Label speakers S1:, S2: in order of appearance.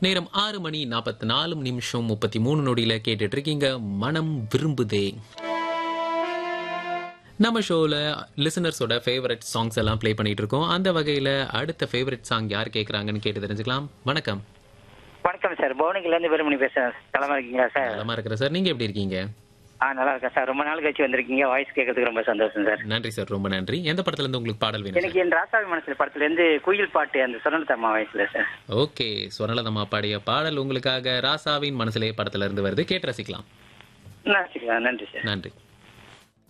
S1: நேரம் ஆறு மணி நாற்பத்தி நாலு நிமிஷம் முப்பத்தி மூணு நொடியில கேட்டுட்டு இருக்கீங்க மனம் விரும்புதே நம்ம ஷோவில் லிசனர்ஸோட ஃபேவரட் சாங்ஸ் எல்லாம் ப்ளே பண்ணிட்டு இருக்கோம் அந்த வகையில் அடுத்த ஃபேவரட் சாங் யார் கேட்குறாங்கன்னு கேட்டு தெரிஞ்சுக்கலாம் வணக்கம்
S2: வணக்கம் சார் புவனகிரிலேருந்து வீரமணி பேசுறேன் நலமா இருக்கீங்களா சார்
S1: நலமா இருக்கிறேன் சார் நீங்கள் எப்படி இருக்கீங்க
S2: ஆ நல்லா இருக்கேன் சார் ரொம்ப நாள் கழிச்சு வந்திருக்கீங்க வாய்ஸ் கேட்கறதுக்கு ரொம்ப சந்தோஷம் சார்
S1: நன்றி சார் ரொம்ப நன்றி எந்த படத்துல இருந்து உங்களுக்கு பாடல் வேணும்
S2: எனக்கு என் ராசாவி மனசுல படத்துல இருந்து குயில் பாட்டு அந்த சுரண்டத்தம்மா வயசுல சார்
S1: ஓகே ஸ்வரலதம்மா பாடிய பாடல் உங்களுக்காக ராசாவின் மனசிலே படத்துல இருந்து வருது கேட்டு ரசிக்கலாம்
S2: நன்றி நன்றி சார்
S1: நன்றி